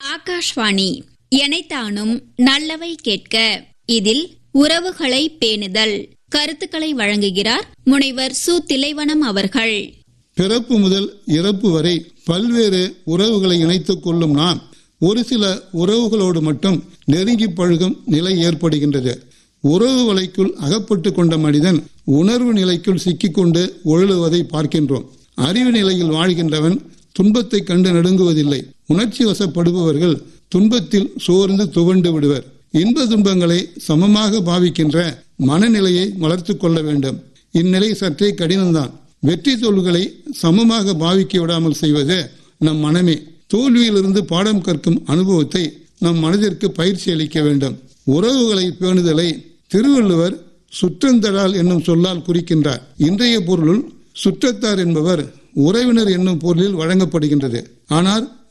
ஆகாஷ்வாணி எனைத்தானும் நல்லவை கேட்க இதில் உறவுகளை பேணுதல் கருத்துக்களை வழங்குகிறார் முனைவர் சு திலைவனம் அவர்கள் பிறப்பு முதல் இறப்பு வரை பல்வேறு உறவுகளை இணைத்துக் கொள்ளும் நாம் ஒரு சில உறவுகளோடு மட்டும் நெருங்கி பழகும் நிலை ஏற்படுகின்றது உறவு வலைக்குள் அகப்பட்டு கொண்ட மனிதன் உணர்வு நிலைக்குள் சிக்கிக்கொண்டு உழலுவதை பார்க்கின்றோம் அறிவு நிலையில் வாழ்கின்றவன் துன்பத்தை கண்டு நடுங்குவதில்லை உணர்ச்சி வசப்படுபவர்கள் துன்பத்தில் சோர்ந்து துவண்டு விடுவர் இன்ப துன்பங்களை சமமாக பாவிக்கின்ற மனநிலையை வளர்த்து கொள்ள வேண்டும் இந்நிலை சற்றே கடினம்தான் வெற்றி தோல்விகளை சமமாக பாவிக்க விடாமல் செய்வது நம் மனமே தோல்வியிலிருந்து பாடம் கற்கும் அனுபவத்தை நம் மனதிற்கு பயிற்சி அளிக்க வேண்டும் உறவுகளை பேணுதலை திருவள்ளுவர் சுற்றந்தடால் என்னும் சொல்லால் குறிக்கின்றார் இன்றைய பொருளுள் சுற்றத்தார் என்பவர் உறவினர் என்னும் பொருளில் வழங்கப்படுகின்றது ஆனால்